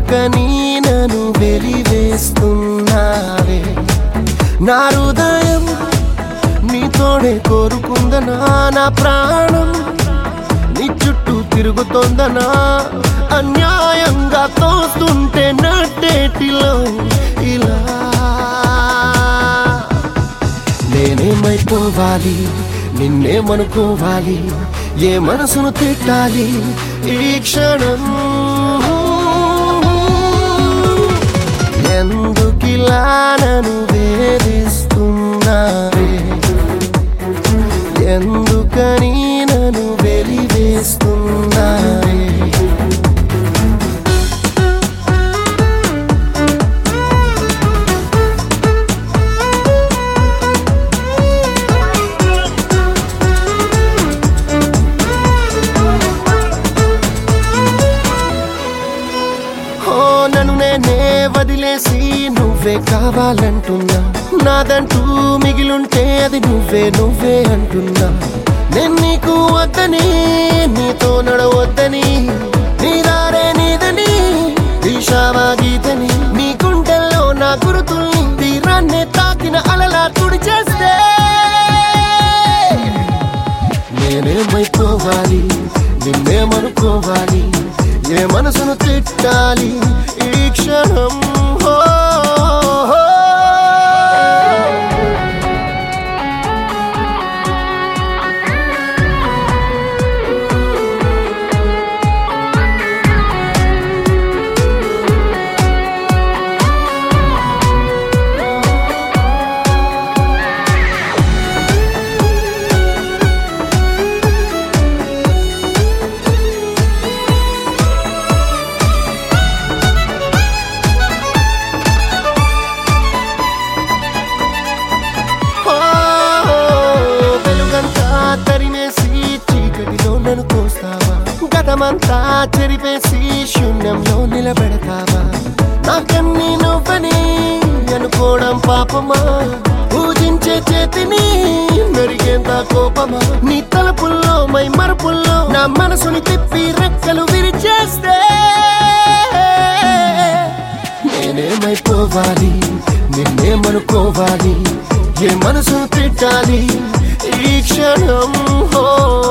ఎందుకని నన్ను వెలివేస్తున్నావే నా హృదయం నీతోడే కోరుకుందనా నా ప్రాణం నీ చుట్టూ తిరుగుతోందనా అన్యాయంగా తోస్తుంటే నట్టేటిలో ఇలా నేనేమైపోవాలి నిన్నేమనుకోవాలి ఏ మనసును తిట్టాలి ఈ క్షణం ఎందుకిలా నన్ను వేధిస్తున్నావే ఎందుకని నన్ను వెలివేస్తున్నావే ఓ నన్ను నేనే వదిలేసి నువ్వే కావాలంటున్నా నాదంటూ మిగిలుంటే అది నువ్వే నువ్వే అంటున్నా నేను నీకు వద్దని నీతో నడవద్దని నీ దారే నీదని దిశావా గీతని నీ గుండెల్లో నా గురుతుల్ని తీరాన్నే తాకిన అలలా తుడి చేస్తే నేనేమైపోవాలి నిన్నేమనుకోవాలి ఏ మనసును తిట్టాలి ఈ క్షణం హో, హో. ఓ, వెలుగంతా తరిమేసి చీకటిలో నన్ను తోస్తావా గతమంతా చెరిపేసి శూన్యంలో నిలబెడతావా నాకన్నీ నువ్వని అనుకోవడం పాపమా పూజించే చేతిని మెరిగేంత కోపమా నీ తలుపుల్లో మై మరుపుల్లో నా మనసుని తిప్పి రెక్కలు విరిచేస్తే నేనేమైపోవాలి నిన్నేమనుకోవాలి ఏ మనసు తిట్టాలి ఈ క్షణం హో